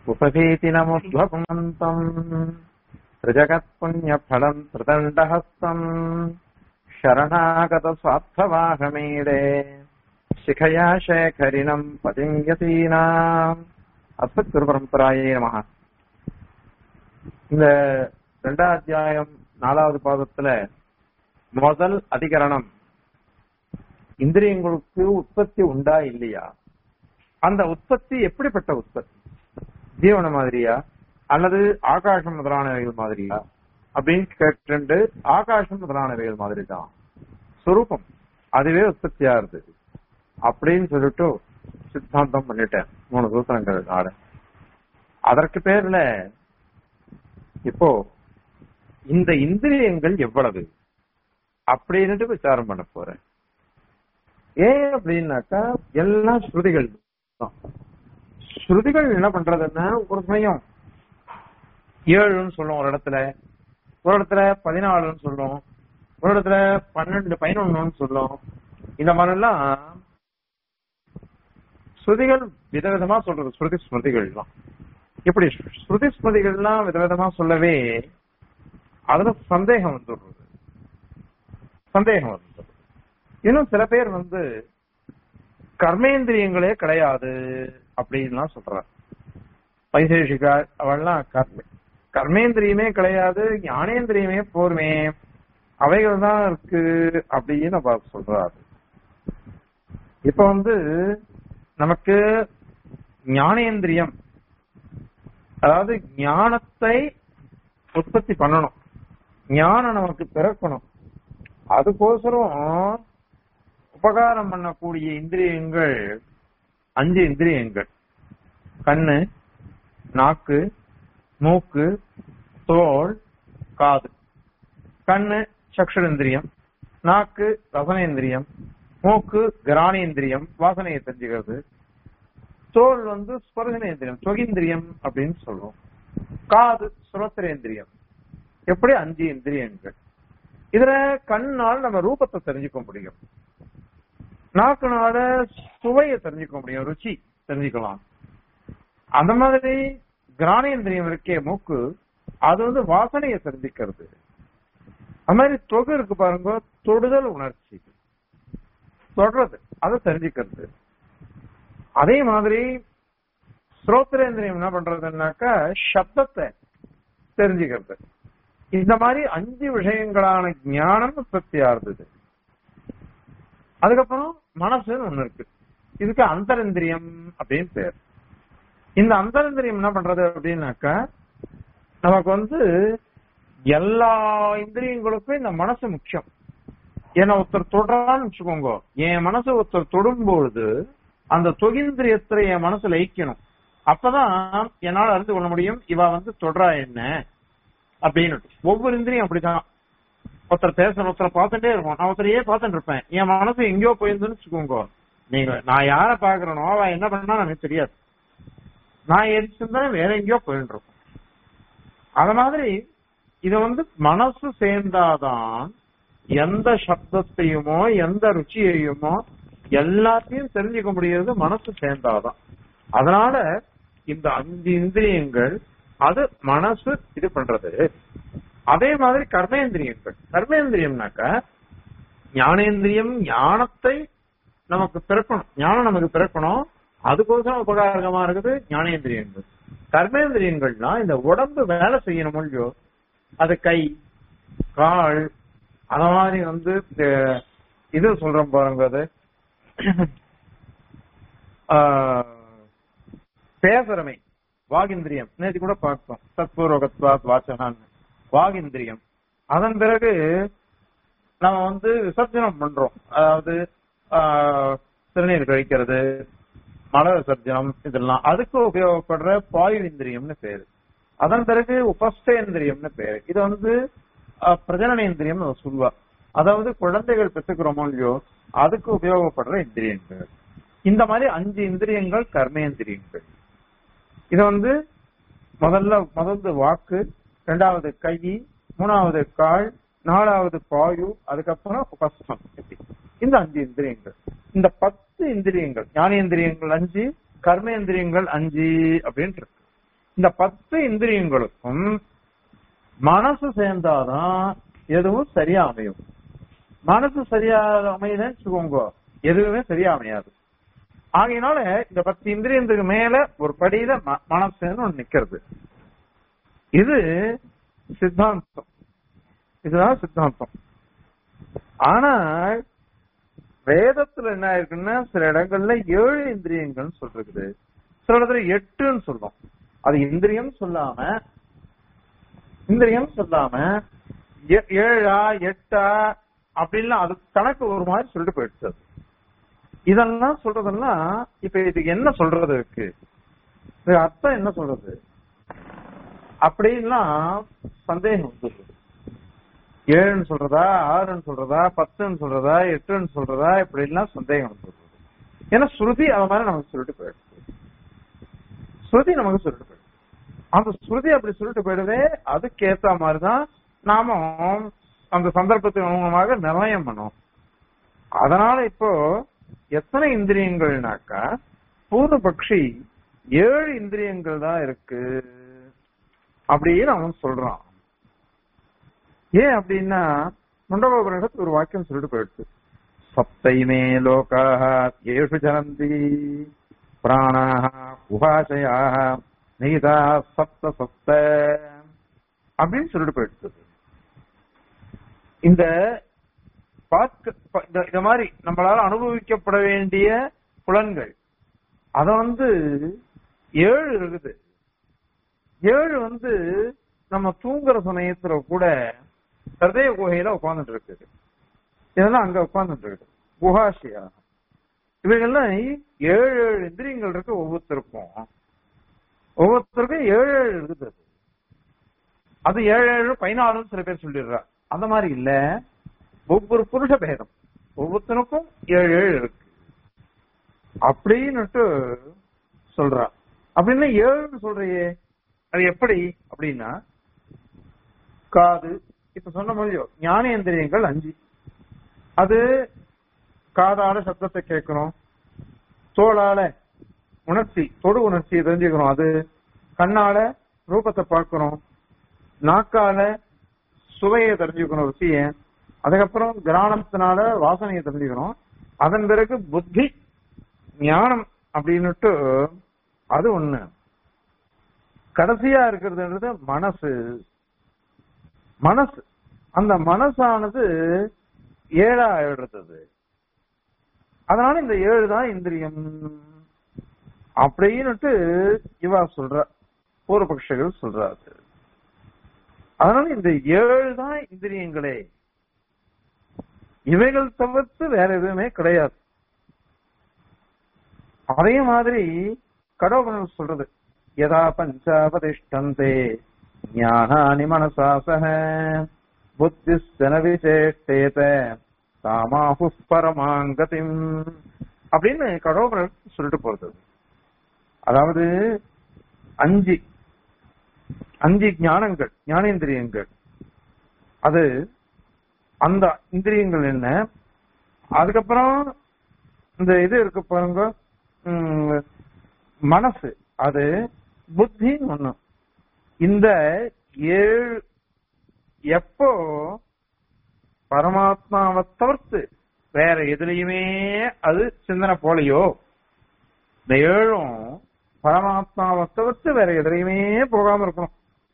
उपभीतिनमुद्ध्वपुमन्तम् त्रिजगत्पुण्यफलम् त्रिदण्डहस्तम् शरणागतस्वार्थवाहमीडे शिखया शेखरिणम् பதிங்கதீனாம் அஸ்மத் குருபரம்பராயே நமக இந்த ரெண்டாம் அத்தியாயம் நாலாவது பாதத்துல முதல் அதிகரணம் இந்திரியங்களுக்கு உற்பத்தி உண்டா இல்லையா அந்த உற்பத்தி எப்படிப்பட்ட உற்பத்தி ஜீவன மாதிரியா அல்லது ஆகாசம் முதலானவைகள் மாதிரியா அப்படின்னு கேட்டு ஆகாசம் முதலானவைகள் மாதிரி தான் சுரூபம் அதுவே உற்பத்தியா இருந்தது அப்படின்னு சொல்லிட்டு சித்தாந்தம் பண்ணிட்டேன் மூணு சூத்திரங்கள் ஆட அதற்கு பேர்ல இப்போ இந்த இந்திரியங்கள் எவ்வளவு அப்படின்னுட்டு விசாரம் பண்ண போறேன் ஏன் அப்படின்னாக்கா எல்லாம் ஸ்ருதிகள் தான் ஸ்ருதிகள் என்ன பண்றதுன்னா ஒரு சமயம் ஏழுன்னு சொல்லுவோம் ஒரு இடத்துல ஒரு இடத்துல பதினாலுன்னு சொல்லுவோம் ஒரு இடத்துல பன்னெண்டு பதினொன்னுன்னு சொல்லும் இந்த மாதிரிலாம் ஸ்ருதிகள் விதவிதமா சொல்றது ஸ்ருதி ஸ்மிருதிகள்லாம் இப்படி ஸ்ருதி ஸ்மிருதிகள்லாம் விதவிதமா சொல்லவே அதுல சந்தேகம் வந்துடுறது சந்தேகம் வந்துடுறது இன்னும் சில பேர் வந்து கர்மேந்திரியங்களே கிடையாது அப்படின்லாம் சொல்றாங்க வைசேஷிகா அவள்லாம் கர்ம கர்மேந்திரியமே கிடையாது ஞானேந்திரியமே போருமே அவைகள் தான் இருக்கு அப்படின்னு அவ சொல்றாரு இப்ப வந்து நமக்கு ஞானேந்திரியம் அதாவது ஞானத்தை உற்பத்தி பண்ணணும் ஞானம் நமக்கு பிறக்கணும் அதுக்கோசரம் உபகாரம் பண்ணக்கூடிய இந்திரியங்கள் அஞ்சு இந்திரியங்கள் கண்ணு நாக்கு மூக்கு தோல் காது கண்ணு சக்ஷரேந்திரியம் நாக்கு ரசனேந்திரியம் மூக்கு கிராணேந்திரியம் வாசனையை தெரிஞ்சுக்கிறது தோல் வந்து ஸ்பர்சனேந்திரியம் சொகிந்திரியம் அப்படின்னு சொல்லுவோம் காது சுரத்திரேந்திரியம் எப்படி அஞ்சு இந்திரியங்கள் இதுல கண்ணால் நம்ம ரூபத்தை தெரிஞ்சுக்க முடியும் நாக்குனால சுவையை தெரிஞ்சுக்க முடியும் ருச்சி தெரிஞ்சுக்கலாம் அந்த மாதிரி கிராணேந்திரியம் இருக்கே மூக்கு அது வந்து வாசனையை தெரிஞ்சுக்கிறது அது மாதிரி தொகு இருக்கு பாருங்க தொடுதல் உணர்ச்சி தொடர்றது அதை தெரிஞ்சுக்கிறது அதே மாதிரி ஸ்ரோத்திரேந்திரியம் என்ன பண்றதுன்னாக்கா சப்தத்தை தெரிஞ்சுக்கிறது இந்த மாதிரி அஞ்சு விஷயங்களான ஞானம் உற்பத்தியா இருந்தது அதுக்கப்புறம் மனசுன்னு ஒண்ணு இருக்கு இதுக்கு அந்தரந்திரியம் அப்படின்னு பேர் இந்த அந்தரந்திரியம் என்ன பண்றது அப்படின்னாக்கா நமக்கு வந்து எல்லா இந்திரியங்களுக்கும் இந்த மனசு முக்கியம் ஏன்னா ஒருத்தர் தொடரான்னு வச்சுக்கோங்க என் மனசு ஒருத்தர் தொடும்பொழுது அந்த தொகிந்திரியத்தை என் மனசு லயிக்கணும் அப்பதான் என்னால அறிந்து கொள்ள முடியும் இவ வந்து தொடரா என்ன அப்படின்னு ஒவ்வொரு இந்திரியம் அப்படிதான் ஒருத்தர் பேசுற ஒருத்தரை பார்த்துட்டே இருப்போம் நான் ஒருத்தரையே பார்த்துட்டு இருப்பேன் என் மனசு எங்கேயோ போயிருந்துன்னு வச்சுக்கோங்க நீங்க நான் யார பாக்குறேனோ அவ என்ன பண்ணா எனக்கு தெரியாது நான் எரிச்சிருந்தா வேற எங்கேயோ போயிட்டு இருக்கும் அத மாதிரி இத வந்து மனசு சேர்ந்தாதான் எந்த சப்தத்தையுமோ எந்த ருச்சியையுமோ எல்லாத்தையும் தெரிஞ்சுக்க முடியாது மனசு சேர்ந்தாதான் அதனால இந்த அஞ்சு இந்திரியங்கள் அது மனசு இது பண்றது அதே மாதிரி கர்மேந்திரியங்கள் கர்மேந்திரியம்னாக்க ஞானேந்திரியம் ஞானத்தை நமக்கு பிறக்கணும் ஞானம் நமக்கு பிறக்கணும் அதுக்கோசரம் உபகாரகமா இருக்குது ஞானேந்திரியங்கள் கர்மேந்திரியங்கள்னா இந்த உடம்பு வேலை செய்யணும் இல்லையோ அது கை கால் அத மாதிரி வந்து இது சொல்றோம் பாருங்க அது பேசுறமை வாகிந்திரியம் நேற்று கூட பார்த்தோம் சத்பூர்வகத்வாத் வாசகான் வாகிந்திரியம் அதன் பிறகு நம்ம வந்து விசர்ஜனம் பண்றோம் அதாவது சிறுநீர் கழிக்கிறது மல விசர்ஜனம் இதெல்லாம் அதுக்கு உபயோகப்படுற பாயு இந்திரியம்னு பேரு அதன் பிறகு உபஸ்தேந்திரியம்னு பேரு இது வந்து பிரஜனனேந்திரியம் சொல்லுவா அதாவது குழந்தைகள் பெற்றுக்கிறோமோ இல்லையோ அதுக்கு உபயோகப்படுற இந்திரியங்கள் இந்த மாதிரி அஞ்சு இந்திரியங்கள் கர்மேந்திரியங்கள் இது வந்து முதல்ல முதல்ல வாக்கு இரண்டாவது கை மூணாவது கால் நாலாவது பாயு அதுக்கப்புறம் உபஸ்தம் இந்த அஞ்சு இந்திரியங்கள் இந்த பத்து இந்திரியங்கள் ஞானேந்திரியங்கள் அஞ்சு கர்மேந்திரியங்கள் அஞ்சு அப்படின்னு இருக்கு இந்த பத்து இந்திரியங்களுக்கும் மனசு சேர்ந்தாதான் எதுவும் சரியா அமையும் மனசு சரியா அமையுதுன்னு வச்சுக்கோங்க எதுவுமே சரியா அமையாது ஆகையினால இந்த பத்து இந்திரியத்துக்கு மேல ஒரு படியில ம- மனசுன்னு ஒண்ணு நிக்கிறது இது சித்தாந்தம் இதுதான் சித்தாந்தம் ஆனா வேதத்துல என்ன இருக்குன்னா சில இடங்கள்ல ஏழு இந்திரியங்கள் சொல்றது சில இடத்துல எட்டுன்னு சொல்லும் அது இந்திரியம் சொல்லாம இந்திரியம் சொல்லாம ஏ- ஏழா எட்டா அப்படின்லாம் அது கணக்கு ஒரு மாதிரி சொல்லிட்டு போயிடுச்சு அது. இதெல்லாம் சொல்றதெல்லாம் இப்ப இதுக்கு என்ன சொல்றது இருக்கு இதுக்கு அர்த்தம் என்ன சொல்றது அப்படின்லாம் சந்தேகம் வந்துருது ஏழுன்னு சொல்றதா ஆறுன்னு சொல்றதா பத்துன்னு சொல்றதா எட்டுன்னு சொல்றதா இப்படி எல்லாம் சந்தேகம் வந்துருது ஏன்னா ஸ்ருதி அது மாதிரி நமக்கு சொல்லிட்டு போயிடுது ஸ்ருதி நமக்கு சொல்லிட்டு போயிடுது அந்த ஸ்ருதி அப்படி சொல்லிட்டு போயிடுதே அதுக்கு ஏத்த மாதிரிதான் நாம அந்த சந்தர்ப்பத்துக்கு அனுகுணமாக நிர்ணயம் பண்ணோம் அதனால இப்போ எத்தனை இந்திரியங்கள்னாக்கா பூர்வபக்ஷி ஏழு இந்திரியங்கள் தான் இருக்கு அப்படின்னு அவன் சொல்றான் ஏன் அப்படின்னா முண்டகோபுரத்து ஒரு வாக்கியம் சொல்லிட்டு போயிடுச்சு சப்தைமே லோகாக ஏஷு ஜனந்தி பிராணாக உபாசயாக நீதா சப்த சப்த அப்படின்னு சொல்லிட்டு போயிடுச்சு இந்த பார்க்க ப- இந்த- இந்த மாதிரி நம்மளால அனுபவிக்கப்பட வேண்டிய புலன்கள் அத வந்து ஏழு இருக்குது ஏழு வந்து நம்ம தூங்குற சமயத்துல கூட ஹிருதய குகையில உட்கார்ந்துட்டு இருக்குது இதெல்லாம் அங்க உட்கார்ந்துட்டு இருக்குது குஹாசியா இவைகள்லாம் ஏழு ஏழு இந்திரியங்கள் இருக்கு ஒவ்வொருத்தருக்கும் ஒவ்வொருத்தருக்கும் ஏழு ஏழு இருக்குது அது. அது ஏழு ஏழு பதினாறுன்னு சில பேர் சொல்லிடுறா அந்த மாதிரி இல்ல ஒவ்வொரு புருஷ பேதம் ஒவ்வொருத்தனுக்கும் ஏழு ஏழு இருக்கு அப்படின்னுட்டு சொல்றா அப்படின்னா ஏழுன்னு சொல்றியே அது எப்படி அப்படின்னா காது இப்ப சொன்ன மாதிரியோ ஞானேந்திரியங்கள் அஞ்சு அது காதால சத்தத்தை கேட்கணும் தோளால உணர்ச்சி தொடு உணர்ச்சியை தெரிஞ்சுக்கணும் அது கண்ணால ரூபத்தை பார்க்கணும் நாக்கால சுவையை தெரிஞ்சுக்கணும் ருசிய அதுக்கப்புறம் கிராணத்தினால வாசனையை தெரிஞ்சுக்கணும் அதன் பிறகு புத்தி ஞானம் அப்படின்னுட்டு அது ஒண்ணு கடைசியா இருக்கிறதுன்றது மனசு மனசு அந்த மனசானது ஏழா எழுறது அதனால இந்த ஏழு தான் இந்திரியம் அப்படின்னுட்டு இவா சொல்ற பூர்வபக்ஷர்கள் சொல்றாரு அதனால இந்த ஏழு தான் இந்திரியங்களே இவைகள் தவிர்த்து வேற எதுவுமே கிடையாது அதே மாதிரி கடவுள் சொல்றது யதா பஞ்சாபதிஷ்டந்தே ஞானானி மனசா சக புத்திஸ்தன விசேஷேத தாமாஹு பரமாங்கதிம் அப்படின்னு கடவுள் சொல்லிட்டு போறது அதாவது அஞ்சு அஞ்சு ஞானங்கள் ஞானேந்திரியங்கள் அது அந்த இந்திரியங்கள் என்ன அதுக்கப்புறம் இந்த இது இருக்கு பாருங்க ம், மனசு அது புத்தின்னு ஒண்ணு இந்த ஏழு எப்போ பரமாத்மாவை தவிர்த்து வேற எதுலயுமே அது சிந்தனை போலையோ இந்த ஏழும் பரமாத்மாவை தவிர்த்து வேற எதுலையுமே போகாம இருக்கணும்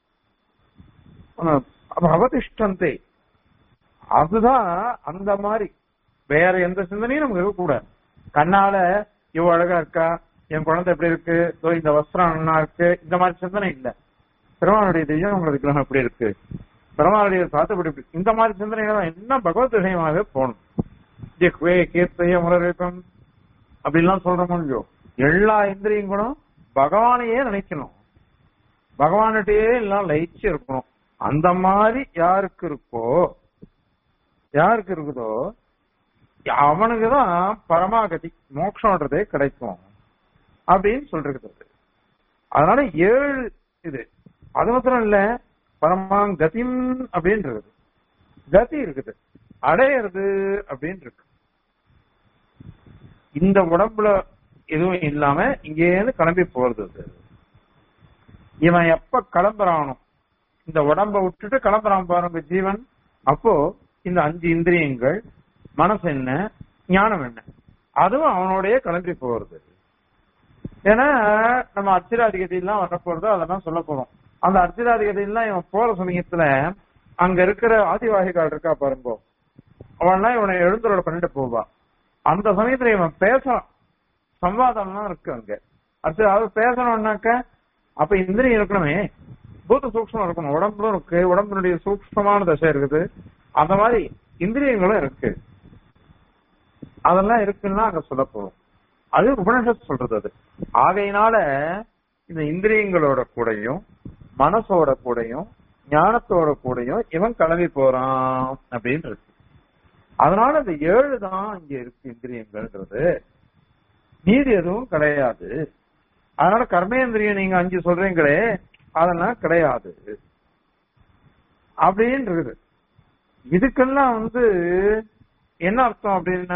அது அவதிஷ்டந்தே அதுதான் அந்த மாதிரி வேற எந்த சிந்தனையும் நமக்கு இருக்கக்கூடாது கண்ணால இவ அழகா இருக்கா என் குழந்தை எப்படி இருக்கு இதோ இந்த வஸ்திரம் நல்லா இருக்கு இந்த மாதிரி சிந்தனை இல்ல பெருமாளுடைய தெய்வம் உங்களுக்கு விக்கிரகம் எப்படி இருக்கு பெருமாளுடைய சாத்துப்படி எப்படி இந்த மாதிரி சிந்தனைகள் தான் என்ன பகவத் விஷயமாகவே போகணும் ஜிஹ்வே கீர்த்தைய முரரிப்பம் அப்படிலாம் சொல்றோமோ இல்லையோ எல்லா இந்திரியங்களும் பகவானையே நினைக்கணும் பகவான்கிட்டயே எல்லாம் லயிச்சு இருக்கணும் அந்த மாதிரி யாருக்கு இருக்கோ யாருக்கு இருக்குதோ அவனுக்கு தான் பரமாகதி மோட்சம்ன்றதே கிடைக்கும் அப்படின்னு சொல்றது அதனால ஏழு இது அது மாத்திரம் இல்ல பரமாங்கதிம் அப்படின்றது கதி இருக்குது அடையிறது அப்படின்னு இருக்கு இந்த உடம்புல எதுவும் இல்லாம இங்கேருந்து கிளம்பி போறது அது இவன் எப்ப கிளம்புறானோ இந்த உடம்ப விட்டுட்டு கிளம்புறான் பாருங்க ஜீவன் அப்போ இந்த அஞ்சு இந்திரியங்கள் மனசு என்ன ஞானம் என்ன அதுவும் அவனோடய கிளம்பி போறது ஏன்னா நம்ம அச்சிராதிகதையெல்லாம் வர போறதோ அதெல்லாம் சொல்ல போறோம் அந்த அச்சிராதிகதையெல்லாம் இவன் போற சமயத்துல அங்க இருக்கிற ஆதிவாகிகள் இருக்கா பாருங்க அவன்லாம் இவனை எழுந்தரோட பண்ணிட்டு போவா அந்த சமயத்துல இவன் பேசலாம் சம்வாதம்லாம் இருக்கு அங்க அடுத்து அது பேசணும்னாக்க அப்ப இந்திரியம் இருக்கணுமே பூத சூக்ஷ்மம் இருக்கணும் உடம்பும் இருக்கு உடம்பினுடைய சூக்ஷ்மமான தசை இருக்குது அந்த மாதிரி இந்திரியங்களும் இருக்கு அதெல்லாம் இருக்குன்னா அங்க சொல்ல போறோம் அது உபனிஷத் சொல்றது அது ஆகையினால இந்த இந்திரியங்களோட கூடயும் மனசோட கூடயும் ஞானத்தோட கூடயும் இவன் கிளம்பி போறான் அப்படின்னு இருக்கு அதனால இந்த ஏழு தான் இங்க இருக்கு இந்திரியங்கள்ன்றது மீதி எதுவும் கிடையாது அதனால கர்மேந்திரியம் நீங்க அஞ்சு சொல்றீங்களே அதெல்லாம் கிடையாது அப்படின்னு இருக்குது இதுக்கெல்லாம் வந்து என்ன அர்த்தம் அப்படின்னா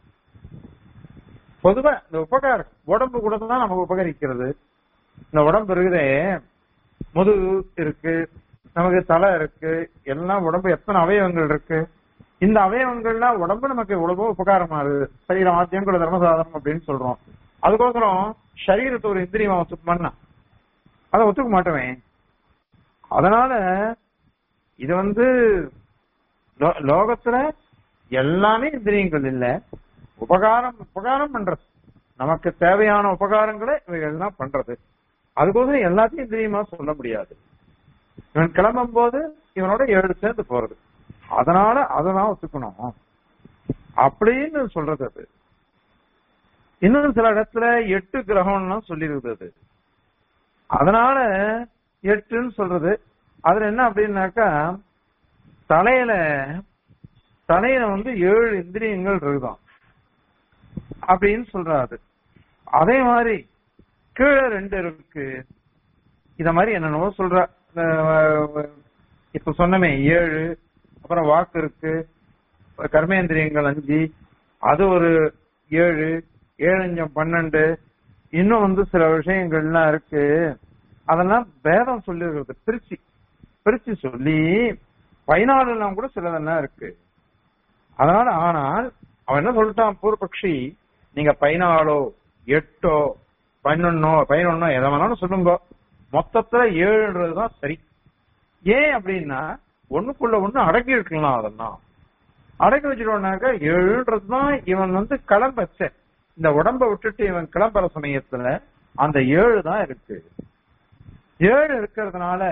பொதுவா இந்த உபகாரம் உடம்பு கூட தான் நமக்கு உபகரிக்கிறது இந்த உடம்பு இருக்குதே முதுகு இருக்கு நமக்கு தலை இருக்கு எல்லாம் உடம்பு எத்தனை அவயவங்கள் இருக்கு இந்த அவயவங்கள்லாம் உடம்பு நமக்கு எவ்வளவோ உபகாரமா இருக்கு சரீரம் ஆத்தியம் கூட தர்மசாதனம் அப்படின்னு சொல்றோம் அதுக்கோசரம் சரீரத்தை ஒரு இந்திரியமா ஒத்துக்குமான்னா அதை ஒத்துக்க மாட்டேன் அதனால இது வந்து லோ- லோகத்துல எல்லாமே இந்திரியங்கள் இல்ல உபகாரம் உபகாரம் பண்றது நமக்கு தேவையான உபகாரங்களை இவைகள் தான் பண்றது அதுக்கோசரம் எல்லாத்தையும் இந்திரியமா சொல்ல முடியாது இவன் கிளம்பும் போது இவனோட ஏழு சேர்ந்து போறது அதனால அததான் ஒத்துக்கணும் அப்படின்னு சொல்றது அது இன்னும் சில இடத்துல எட்டு கிரகம்லாம் சொல்லிருக்குது அது அதனால எட்டுன்னு சொல்றது அதுல என்ன அப்படின்னாக்கா தலையில தலையில வந்து ஏழு இந்திரியங்கள் இருக்குதாம் அப்படின்னு சொல்றாரு அதே மாதிரி கீழே ரெண்டு இருக்கு இத மாதிரி என்னென்னவோ சொல்ற அஹ் இப்ப சொன்னமே ஏழு அப்புறம் வாக்கு இருக்கு கர்மேந்திரியங்கள் அஞ்சு அது ஒரு ஏழு ஏழஞ்சம் பன்னெண்டு இன்னும் வந்து சில விஷயங்கள்லாம் இருக்கு அதெல்லாம் வேதம் சொல்லிருக்கிறது பிரிச்சு பிரிச்சு சொல்லி பதினாலுலாம் கூட சிலதெல்லாம் இருக்கு அதனால ஆனால் அவன் என்ன சொல்லிட்டான் பூர்வபக்ஷி நீங்க பதினாலோ எட்டோ பதினொன்னோ பதினொன்னோ எதை வேணாலும் சொல்லுங்க மொத்தத்துல ஏழுன்றதுதான் சரி ஏன் அப்படின்னா ஒண்ணுக்குள்ள ஒண்ணு அடக்கி இருக்கலாம் அதெல்லாம் அடக்கி வச்சிருவோம்னாக்க ஏழுன்றதுதான் இவன் வந்து கிளம்பச்ச இந்த உடம்ப விட்டுட்டு இவன் கிளம்புற சமயத்துல அந்த ஏழு தான் இருக்கு ஏழு இருக்கிறதுனால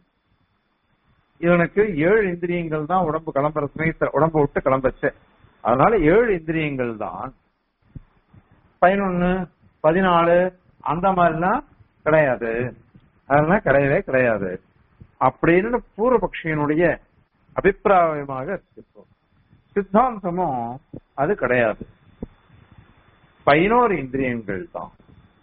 இவனுக்கு ஏழு இந்திரியங்கள் தான் உடம்பு கிளம்புற சமயத்துல உடம்ப விட்டு கிளம்பச்ச அதனால ஏழு இந்திரியங்கள் தான் பதினொன்னு பதினாலு அந்த மாதிரிலாம் கிடையாது அதெல்லாம் கிடையவே கிடையாது அப்படின்னு பூர்வபக்ஷியனுடைய அபிப்பிராயமாக இருக்கு இப்போ. சித்தாந்தமும் அது கிடையாது பதினோரு இந்திரியங்கள் தான்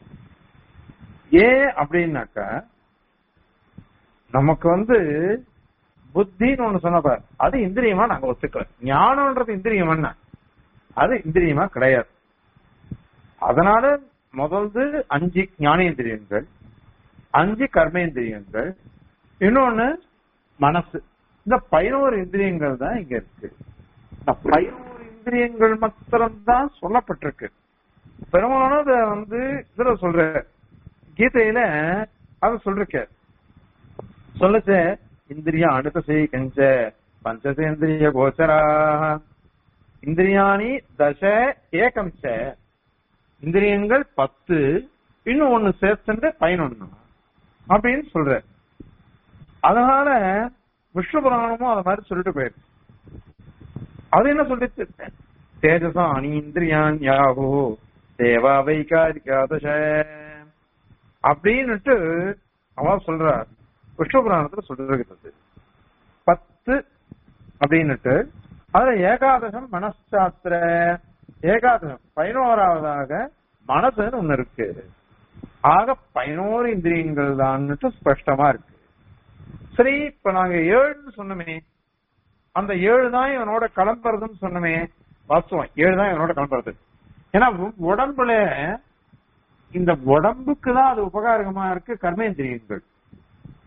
ஏன் அப்படின்னாக்க நமக்கு வந்து புத்தின்னு ஒண்ணு சொன்னப்ப அது இந்திரியமா நாங்க ஒத்துக்கல ஞானம்ன்றது இந்திரியம் என்ன அது இந்திரியமா கிடையாது அதனால முதல்து அஞ்சு ஞானேந்திரியங்கள் அஞ்சு கர்மேந்திரியங்கள் இன்னொன்னு மனசு இந்த பதினோரு இந்திரியங்கள் தான் இங்க இருக்கு இந்த பதினோரு இந்திரியங்கள் மாத்திரம்தான் சொல்லப்பட்டிருக்கு பெரும்பாலான இத வந்து இதுல சொல்ற கீதையில அது சொல்லிருக்க சொல்லச்ச இந்திரிய அடுத்த செய் கஞ்ச பஞ்சசேந்திரிய கோச்சரா இந்திரியாணி தச ஏகம் ச இந்திரியங்கள் பத்து இன்னும் ஒண்ணு சேர்த்துட்டு பதினொன்னு அப்படின்னு சொல்ற அதனால விஷ்ணு புராணமும் அது மாதிரி சொல்லிட்டு போயிருக்கு அது என்ன சொல்லிச்சு தேஜசா அணி இந்திரியான் யாகோ தேவா வைகாரிகாதச அப்படின்னுட்டு அவன் சொல்றார் விஷ்ணு புராணத்துல சொல்லிருக்கிறது பத்து அப்படின்னுட்டு அதுல ஏகாதசம் மனசாஸ்திர ஏகாதசம் பதினோராவதாக மனசுன்னு ஒண்ணு இருக்கு ஆக பதினோரு இந்திரியங்கள் தான்னுட்டு ஸ்பஷ்டமா இருக்கு சரி இப்ப நாங்க ஏழுன்னு சொன்னோமே அந்த ஏழு தான் இவனோட கிளம்புறதுன்னு சொன்னோமே வாஸ்தவம் ஏழு தான் இவனோட கிளம்புறது ஏன்னா உ- உடம்புல இந்த உடம்புக்கு தான் அது உபகாரகமா இருக்கு கர்மேந்திரியங்கள்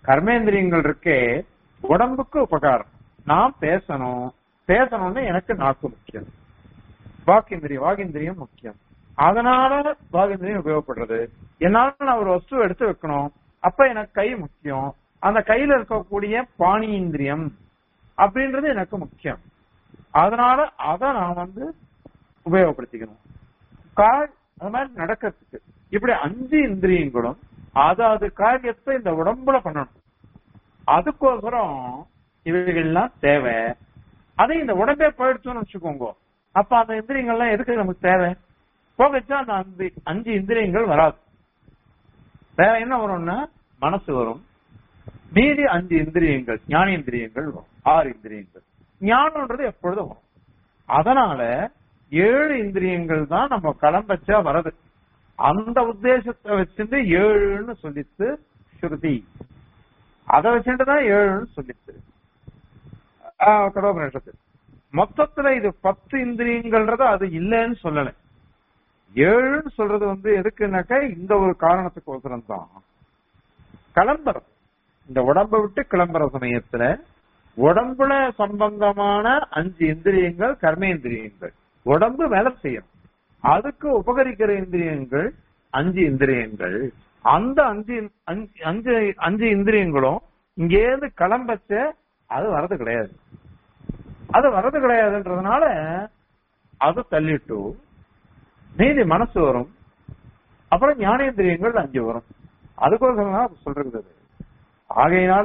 கர்மேந்திரியங்கள் இருக்கே உடம்புக்கு உபகாரம் நான் பேசணும் பேசணும்னு எனக்கு நாக்கு முக்கியம் வாக்கேந்திரியம் வாகேந்திரியம் முக்கியம் அதனால வாகேந்திரியம் உபயோகப்படுறது என்னால நான் ஒரு வஸ்து எடுத்து வைக்கணும் அப்ப எனக்கு கை முக்கியம் அந்த கையில இருக்கக்கூடிய பாணி இந்திரியம் அப்படின்றது எனக்கு முக்கியம் அதனால அதை நான் வந்து உபயோகப்படுத்திக்கணும் கால் அது மாதிரி நடக்கிறதுக்கு இப்படி அஞ்சு இந்திரியங்களும் அதாவது காரியத்தை இந்த உடம்புல பண்ணணும் அதுக்கோசரம் இவைகள்லாம் தேவை அதை இந்த உடம்பே போயிடுச்சுன்னு வச்சுக்கோங்க அப்ப அந்த இந்திரியங்கள்லாம் எதுக்கு நமக்கு தேவை போகச்சா அந்த அஞ்சு அஞ்சு இந்திரியங்கள் வராது வேற என்ன வரும்னா மனசு வரும் மீதி அஞ்சு இந்திரியங்கள் ஞானேந்திரியங்கள் வரும் ஆறு இந்திரியங்கள் ஞானம்ன்றது எப்பொழுதும் வரும் அதனால ஏழு இந்திரியங்கள் தான் நம்ம கிளம்பச்சா வரது அந்த உத்தேசத்தை வச்சுட்டு ஏழுன்னு சொல்லித்து ஸ்ருதி அதை வச்சுட்டு தான் ஏழுன்னு சொல்லித்து கடோபனிஷத்து மொத்தத்துல இது பத்து இந்திரியங்கள்ன்றது அது இல்லைன்னு சொல்லல ஏழுன்னு சொல்றது வந்து எதுக்குனாக்கா இந்த ஒரு காரணத்துக்கு ஒசரம் தான் கிளம்புறது இந்த உடம்ப விட்டு கிளம்புற சமயத்துல உடம்புல சம்பந்தமான அஞ்சு இந்திரியங்கள் கர்மேந்திரியங்கள் உடம்பு வேலை செய்யும் அதுக்கு உபகரிக்கிற இந்திரியங்கள் அஞ்சு இந்திரியங்கள் அந்த அஞ்சு அஞ்சு அஞ்சு அஞ்சு இந்திரியங்களும் இங்கேருந்து கிளம்பச்ச அது வரது கிடையாது அது வரது கிடையாதுன்றதுனால அது தள்ளிட்டு மீதி மனசு வரும் அப்புறம் ஞானேந்திரியங்கள் அஞ்சு வரும் அதுக்கோசரம் தான் சொல்றது அது. ஆகையினால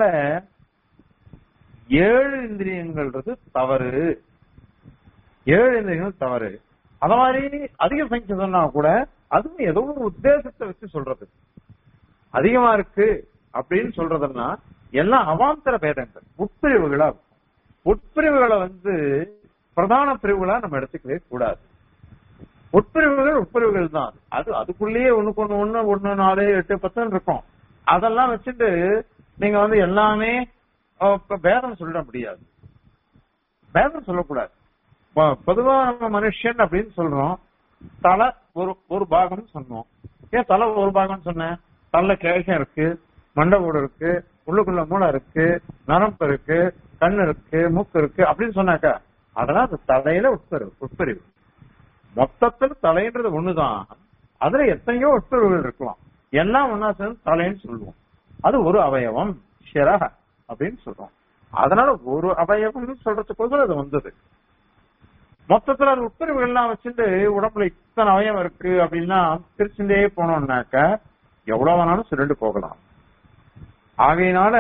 ஏழு இந்திரியங்கள்ன்றது தவறு ஏழு இந்திரியங்கள் தவறு அத மாதிரி அதிக சங்கிய சொன்னா கூட அதுவும் ஏதோ ஒரு உத்தேசத்தை வச்சு சொல்றது அதிகமா இருக்கு அப்படின்னு சொல்றதுன்னா எல்லாம் அவாந்தர பேதங்கள் உட்பிரிவுகளா இருக்கும் உட்பிரிவுகளை வந்து பிரதான பிரிவுகளா நம்ம எடுத்துக்கவே கூடாது உட்பிரிவுகள் உட்பிரிவுகள் தான் அது அதுக்குள்ளேயே ஒண்ணுக்கு ஒண்ணு ஒண்ணு ஒண்ணு நாலு எட்டு பத்துன்னு இருக்கும் அதெல்லாம் வச்சுட்டு நீங்க வந்து எல்லாமே அஹ், இப்ப பேதம் சொல்ல முடியாது பேதம் சொல்லக்கூடாது பொ- பொதுவா நம்ம மனுஷன் அப்படின்னு சொல்றோம் தலை ஒரு ஒரு பாகம் சொன்னோம் ஏன் தலை ஒரு பாகம் சொன்னேன் தலை கேஷம் இருக்கு மண்டகூடு இருக்கு உள்ளுக்குள்ள மூளை இருக்கு நரம்பு இருக்கு கண் இருக்கு மூக்கு இருக்கு அப்படின்னு சொன்னாக்கா அதெல்லாம் அந்த தலையில உட்பிரிவு உட்பிரிவு மொத்தத்துல தலைன்றது ஒண்ணுதான் அதுல எத்தனையோ உட்பிரிவுகள் இருக்கலாம் எல்லாம் ஒன்னா சேர்ந்து தலைன்னு சொல்லுவோம் அது ஒரு அவயவம் ஷிரஹ அப்படின்னு சொல்றோம் அதனால ஒரு அவயவம் சொல்றதுக்கோசரம் அது வந்தது மொத்தத்துல அது உட்பிரிவுகள்லாம் வச்சுட்டு உடம்புல இத்தனை அவயம் இருக்கு அப்படின்னா பிரிச்சுட்டே போனோம்னாக்க எவ்வளவு வேணாலும் சுருண்டு போகலாம் ஆகையினால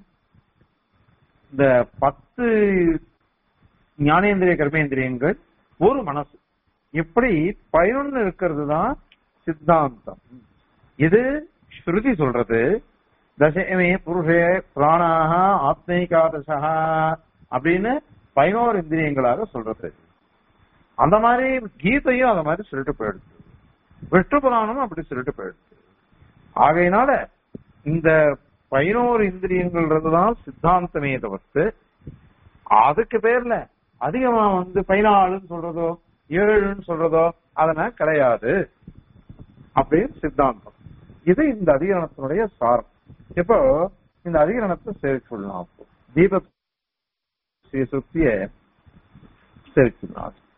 இந்த பத்து ஞானேந்திரிய கர்மேந்திரியங்கள் ஒரு மனசு இப்படி பதினொன்னு இருக்கிறது தான் சித்தாந்தம் இது ஸ்ருதி சொல்றது தசமே புருஷே பிராணாக ஆத்மீகாதசா அப்படின்னு பதினோரு இந்திரியங்களாக சொல்றது அந்த மாதிரி கீதையும் அந்த மாதிரி சொல்லிட்டு போயிடுது விஷ்ணு புராணமும் அப்படி சொல்லிட்டு போயிடுது ஆகையினால இந்த பதினோரு இந்திரியங்கள்ன்றதுதான் சித்தாந்தமே தவிர்த்து அதுக்கு பேர்ல அதிகமா வந்து பதினாலுன்னு சொல்றதோ ஏழுன்னு சொல்றதோ அதெல்லாம் கிடையாது அப்படின்னு சித்தாந்தம் இது இந்த அதிகரணத்தினுடைய சாரம் இப்போ இந்த அதிகரணத்தை சேர்த்துள்ளலாம் அப்போ தீப சுத்திய சேர்த்துள்ளார்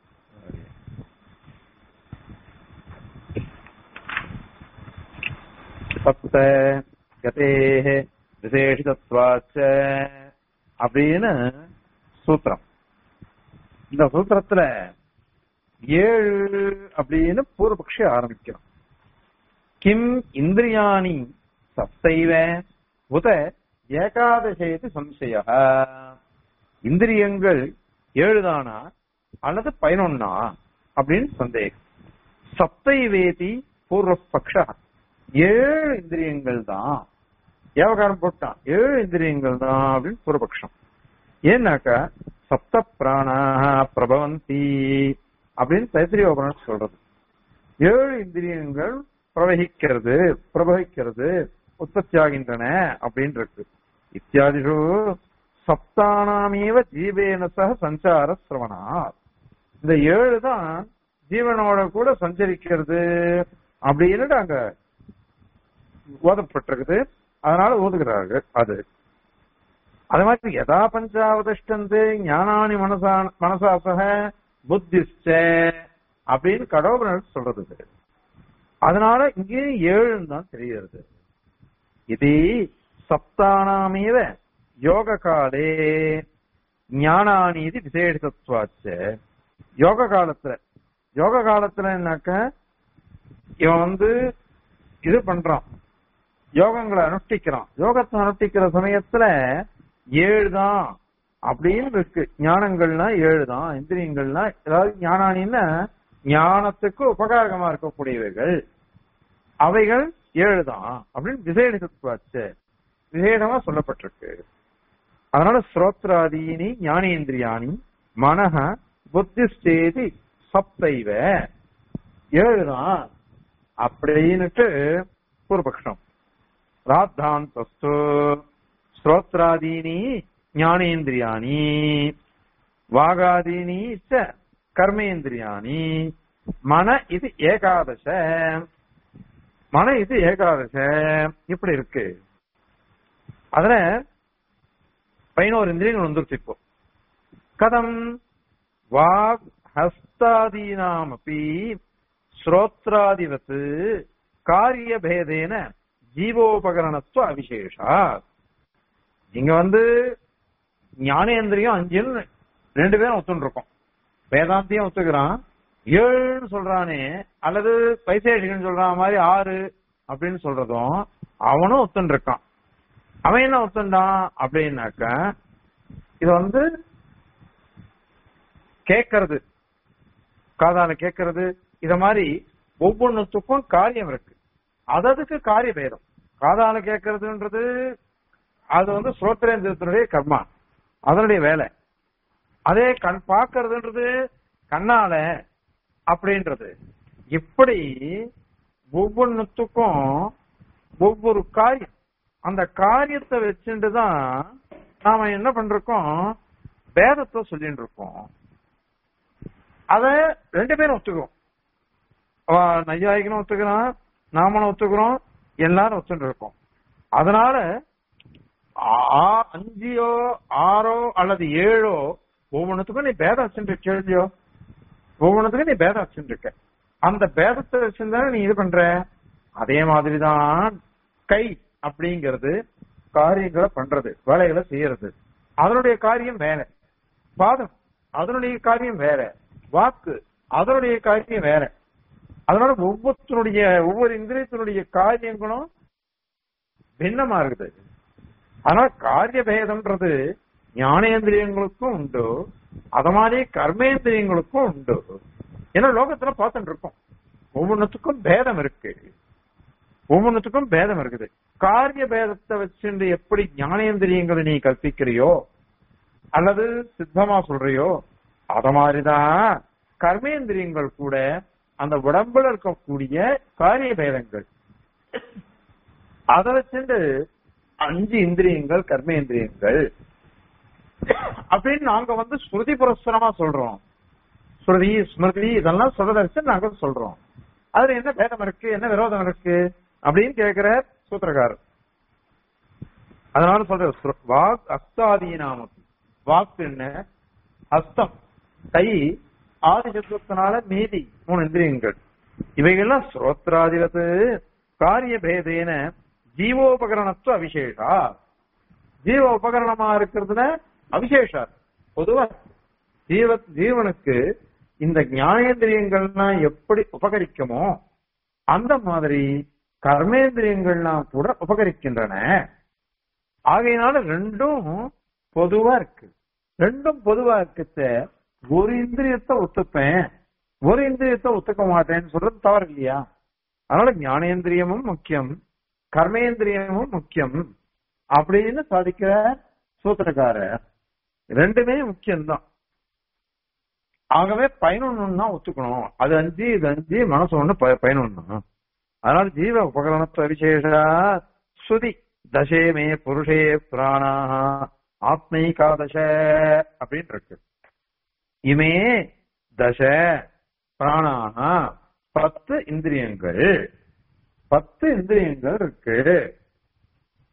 சப்த கதேஹ விசேஷிதத்வாச்ச அப்படின்னு சூத்திரம் இந்த சூத்திரத்துல ஏழு அப்படின்னு பூர்வபக்ஷி ஆரம்பிக்கிறோம் கிம் இந்திரியாணி சப்தைவ உத ஏகாதசேதி சம்சய இந்திரியங்கள் ஏழுதானா அல்லது பதினொன்னா அப்படின்னு சந்தேகம் சப்தைவேதி பூர்வபக்ஷ ஏழு இந்திரியங்கள் தான் ஏவகாரம் போட்டான் ஏழு இந்திரியங்கள் தான் அப்படின்னு பூர்வபக்ஷம் ஏன்னாக்கா சப்த பிராணாக பிரபவந்தி அப்படின்னு தைத்திரிய உபரணம் சொல்றது ஏழு இந்திரியங்கள் பிரவகிக்கிறது பிரபவிக்கிறது உற்பத்தி ஆகின்றன அப்படின்னு இருக்கு இத்தியாதிஷு சப்தானாமேவ ஜீவேன சக சஞ்சார சிரவணா இந்த ஏழு தான் ஜீவனோட கூட சஞ்சரிக்கிறது அப்படின்னு அங்க ஓதப்பட்டிருக்குது அதனால ஓதுகிறார்கள் அது அது மாதிரி யதா பஞ்சாவதிஷ்டந்து ஞானானி மனசா மனசாசக புத்திஷ்ட அப்படின்னு கடவுள் சொல்றது இது. அதனால இங்கே ஏழுன்னு தான் தெரிகிறது இது சப்தானாமேவ யோக காலே ஞானானீதி விசேஷத்துவாச்ச யோக காலத்துல யோக காலத்துல என்னக்க இவன் வந்து இது பண்றான் யோகங்களை அனுஷ்டிக்கிறான் யோகத்தை அனுஷ்டிக்கிற சமயத்துல ஏழு தான் அப்படின்னு இருக்கு ஞானங்கள்னா ஏழு தான் இந்திரியங்கள்னா ஏதாவது ஞானானின்னா ஞானத்துக்கு உபகாரகமா இருக்கக்கூடியவைகள் அவைகள் ஏழு தான் அப்படின்னு விசேஷத்துவாச்சு விசேஷமா சொல்லப்பட்டிருக்கு அதனால ஸ்ரோத்ராதீனி ஞானேந்திரியாணி மனஹ புத்திஸ்டேதி சப்தைவ ஏழுதான் அப்படின்னுட்டு பூர்வபக்ஷம் ராத்தாந்தஸ்து ஸ்ரோத்ராதீனி ஞானேந்திரியாணி வாகாதீனி ச கர்மேந்திரியாணி மன இது ஏகாதச மன இது ஏகாதச இப்படி இருக்கு அதுல பதினோரு இந்திரியங்கள் வந்துருச்சு இப்போ கதம் வாக் ஹஸ்தாதீனாமப்பி ஸ்ரோத்ராதிவத் காரியபேதேன ஜீவோபகரணத்துவ அவிசேஷா இங்க வந்து ஞானேந்திரியம் அஞ்சுன்னு ரெண்டு பேரும் ஒத்துன்னு இருக்கோம் வேதாந்தியம் ஒத்துக்கிறான் ஏழுன்னு சொல்றானே அல்லது பைசேஷிகன் சொல்ற மாதிரி ஆறு அப்படின்னு சொல்றதும் அவனும் ஒத்துன்னு இருக்கான் அவன் என்ன ஒத்துண்டான் அப்படின்னாக்க இது வந்து கேட்கறது காதால கேட்கறது இத மாதிரி ஒவ்வொன்றுத்துக்கும் காரியம் இருக்கு அததுக்கு காரிய பேதம் காதால கேட்கறதுன்றது அது வந்து ஸ்ரோத்திரேந்திரத்தினுடைய கர்மா அதனுடைய வேலை அதே கண் பார்க்கறதுன்றது கண்ணால அப்படின்றது இப்படி ஒவ்வொன்றுத்துக்கும் ஒவ்வொரு காரியம் அந்த காரியத்தை வச்சுட்டு தான் நாம என்ன பண்றோம் வேதத்தை சொல்லிட்டு இருக்கோம் அத ரெண்டு பேரும் ஒத்துக்கிறோம் அவ நையாயிக்கனும் ஒத்துக்கிறான் நாமளும் ஒத்துக்கிறோம் எல்லாரும் ஒத்துட்டு இருக்கோம் அதனால ஆ- அஞ்சோ ஆறோ அல்லது ஏழோ ஒவ்வொன்றுத்துக்கும் நீ பேதம் வச்சுட்டு கேள்வியோ ஒவ்வொன்றுத்துக்கும் நீ பேதம் வச்சுட்டு இருக்க அந்த பேதத்தை வச்சிருந்தானே நீ இது பண்ற அதே மாதிரிதான் கை அப்படிங்கிறது காரியங்களை பண்றது வேலைகளை செய்யறது அதனுடைய காரியம் வேற பாதம் அதனுடைய காரியம் வேற வாக்கு அதனுடைய காரியம் வேற அதனால ஒவ்வொருத்தனுடைய ஒவ்வொரு இந்திரியத்தினுடைய காரியங்களும் பின்னமா இருக்குது ஆனா காரிய பேதம்ன்றது ஞானேந்திரியங்களுக்கும் உண்டு அத மாதிரி கர்மேந்திரியங்களுக்கும் உண்டு ஏன்னா லோகத்துல பார்த்துட்டு இருக்கோம் ஒவ்வொன்றுத்துக்கும் பேதம் இருக்கு ஒவ்வொன்றுத்துக்கும் பேதம் இருக்குது காரிய பேதத்தை வச்சுட்டு எப்படி ஞானேந்திரியங்களை நீ கற்பிக்கிறியோ அல்லது சித்தமா சொல்றியோ அத மாதிரிதான் கர்மேந்திரியங்கள் கூட அந்த உடம்புல இருக்கக்கூடிய காரிய பேதங்கள் அதை வச்சுட்டு அஞ்சு இந்திரியங்கள் கர்மேந்திரியங்கள் அப்படின்னு நாங்க வந்து ஸ்ருதி புரஸ்தரமா சொல்றோம் ஸ்ருதி ஸ்மிருதி இதெல்லாம் சொல்றத வச்சு நாங்க சொல்றோம் அதுல என்ன பேதம் இருக்கு என்ன விரோதம் இருக்கு அப்படின்னு கேக்குற சூத்திரக்காரர் அதனால சொல்ற ஸ்ரு- வாக் அஸ்தாதீனாமம் வாக்கு என்ன அஸ்தம் கை ஆதி சத்துவத்தினால மீதி மூணு இந்திரியங்கள் இவைகள்லாம் ஸ்ரோத்ராதிபத்து காரிய பேதேன ஜீவோபகரணத்துவ அவிசேஷா ஜீவ உபகரணமா இருக்கிறதுல அவிசேஷா பொதுவா ஜீவ ஜீவனுக்கு இந்த ஞானேந்திரியங்கள்லாம் எப்படி உபகரிக்குமோ அந்த மாதிரி கர்மேந்திரியங்கள்லாம் கூட உபகரிக்கின்றன ஆகையினால ரெண்டும் பொதுவா இருக்கு ரெண்டும் பொதுவா இருக்கச்ச ஒரு இந்திரியத்தை ஒத்துப்பேன் ஒரு இந்திரியத்தை ஒத்துக்க மாட்டேன்னு சொல்றது தவறு இல்லையா அதனால ஞானேந்திரியமும் முக்கியம் கர்மேந்திரியமும் முக்கியம் அப்படின்னு சாதிக்கிற சூத்திரக்காரர் ரெண்டுமே முக்கியம்தான் ஆகவே பதினொன்னு தான் ஒத்துக்கணும் அது அஞ்சு இது அஞ்சு மனசு ஒண்ணு ப- பதினொன்னு அதனால ஜீவ உபகரணத்துவ விசேஷா ஸ்ருதி தசே மே புருஷே பிராணாக ஆத்மைகாதச அப்படின்னு இருக்கு இமே தச பிராணாக பத்து இந்திரியங்கள் பத்து இந்திரியங்கள் இருக்கு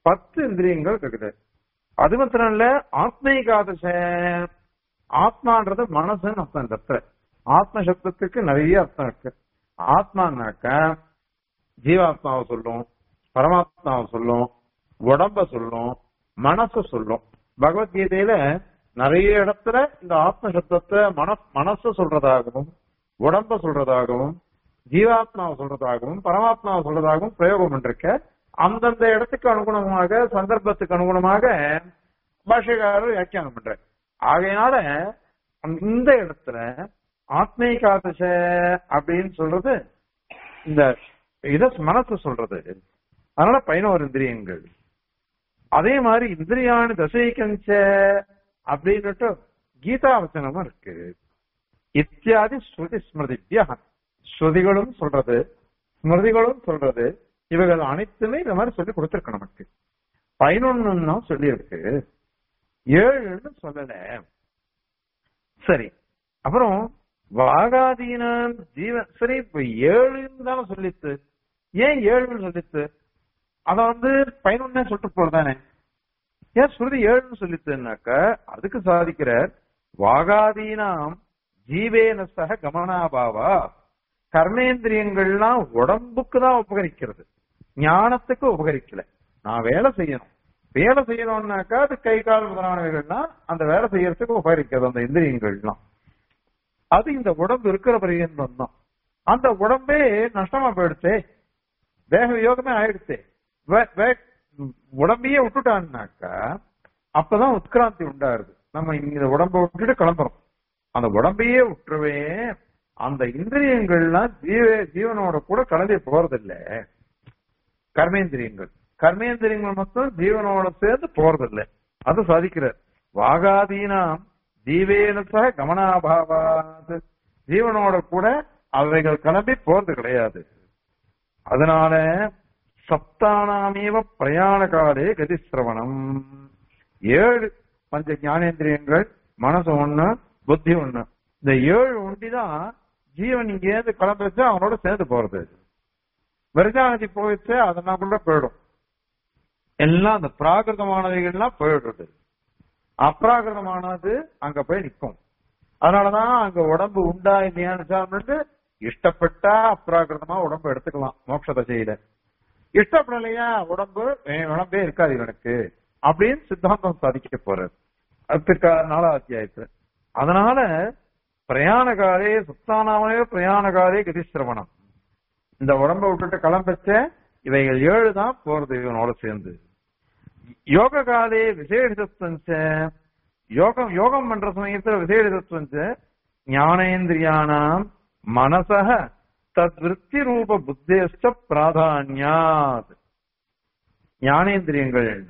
பத்து இந்திரியங்கள் இருக்குது அது மாத்திரம் இல்ல ஆத்மீகாதச ஆத்மான்றது மனசுன்னு அர்த்தம் இந்த இடத்துல ஆத்ம சப்தத்துக்கு நிறைய அர்த்தம் இருக்கு ஆத்மானாக்க ஜீவாத்மாவை சொல்லும் பரமாத்மாவை சொல்லும் உடம்ப சொல்லும் மனச சொல்லும் பகவத்கீதையில நிறைய இடத்துல இந்த ஆத்ம சப்தத்தை மன மனசு சொல்றதாகவும் உடம்ப சொல்றதாகவும் ஜீவாத்மாவை சொல்றதாகவும் பரமாத்மாவை சொல்றதாகவும் பிரயோகம் பண்ணிருக்க அந்தந்த இடத்துக்கு அனுகுணமாக சந்தர்ப்பத்துக்கு அனுகுணமாக பாஷைக்காரர் வியாக்கியானம் பண்ற ஆகையினால இந்த இடத்துல ஆத்மீகாதச அப்படின்னு சொல்றது இந்த இத மனசு சொல்றது அதனால பதினோரு இந்திரியங்கள் அதே மாதிரி இந்திரியானு தசைக்கஞ்ச அப்படின்னுட்டு கீதா வச்சனமும் இருக்கு இத்தியாதி ஸ்ருதி ஸ்மிருதித்யா ஸ்ருதிகளும் சொல்றது ஸ்மிருதிகளும் சொல்றது இவைகள் அனைத்துமே இந்த மாதிரி சொல்லி கொடுத்திருக்கு நமக்கு பதினொன்னு தான் சொல்லி இருக்கு ஏழுன்னு சொல்லல சரி அப்புறம் வாகாதீனான் ஜீவ சரி இப்ப ஏழுன்னு தானே சொல்லித்து ஏன் ஏழுன்னு சொல்லித்து அத வந்து பதினொன்னே சொல்லிட்டு போறதானே ஏன் ஸ்ருதி ஏழுன்னு சொல்லித்துனாக்க அதுக்கு சாதிக்கிறார் வாகாதீனாம் ஜீவேன சக கமனாபாவா கர்மேந்திரியங்கள்லாம் உடம்புக்கு தான் உபகரிக்கிறது ஞானத்துக்கு உபகரிக்கல நான் வேலை செய்யணும் வேலை செய்யணும்னாக்கா அது கை கால் முதலானவைகள்லாம் அந்த வேலை செய்யறதுக்கு உபகரிக்கிறது அந்த இந்திரியங்கள்லாம் அது இந்த உடம்பு இருக்கிற பரியந்தம் தான் அந்த உடம்பே நஷ்டமா போயிடுச்சே வேக யோகமே ஆயிடுச்சே வே- வே- உடம்பையே விட்டுட்டான்னாக்கா அப்பதான் உட்கிராந்தி உண்டாருது நம்ம இந்த உடம்ப விட்டுட்டு கிளம்புறோம் அந்த உடம்பையே விட்டுருவே அந்த இந்திரியங்கள்லாம் ஜீவ ஜீவனோட கூட கலந்து போறதில்ல கர்மேந்திரியங்கள் கர்மேந்திரியங்கள் மட்டும் ஜீவனோட சேர்ந்து போறதில்ல அது சாதிக்கிறார் வாகாதீனாம் ஜீவேன சக கமனாபாவாத் ஜீவனோட கூட அவைகள் கிளம்பி போறது கிடையாது அதனால சப்தானாமேவ பிரயாண காலே கதிசிரவணம் ஏழு பஞ்ச ஞானேந்திரியங்கள் மனசு ஒண்ணு புத்தி ஒண்ணு இந்த ஏழு ஒண்டிதான் ஜீவன் இங்கேருந்து கிளம்பிச்சு அவனோட சேர்ந்து போறது விரஜாநதி போயிடுச்சு அதெல்லாம் கூட போயிடும் எல்லாம் அந்த பிராகிருதமானவைகள்லாம் போயிடுறது அப்ராகிருதமானது அங்க போய் நிற்கும் அதனாலதான் அங்க உடம்பு உண்டா இல்லையான்னு விசாரணைட்டு இஷ்டப்பட்டா அப்ராகிருதமா உடம்பு எடுத்துக்கலாம் மோட்ச தசையில இஷ்டப்படலையா உடம்பு என் உடம்பே இருக்காது இவனுக்கு அப்படின்னு சித்தாந்தம் சாதிக்க போறாரு அதுக்கு நாலாவது அத்தியாயத்துல அதனால பிரயாணகாரே சுத்தானாமே பிரயாணகாரே கதிசிரவணம் இந்த உடம்ப விட்டுட்டு கிளம்பச்ச இவைகள் ஏழு தான் போறது இவனோட சேர்ந்து யோக காலே விசேஷத்துவஞ்ச யோகம் யோகம் பண்ற சமயத்துல விசேஷத்துவஞ்ச ஞானேந்திரியானாம் மனசக தத்விருத்தி ரூப புத்தேஷ்ட பிராதான்யாத் ஞானேந்திரியங்கள் என்ன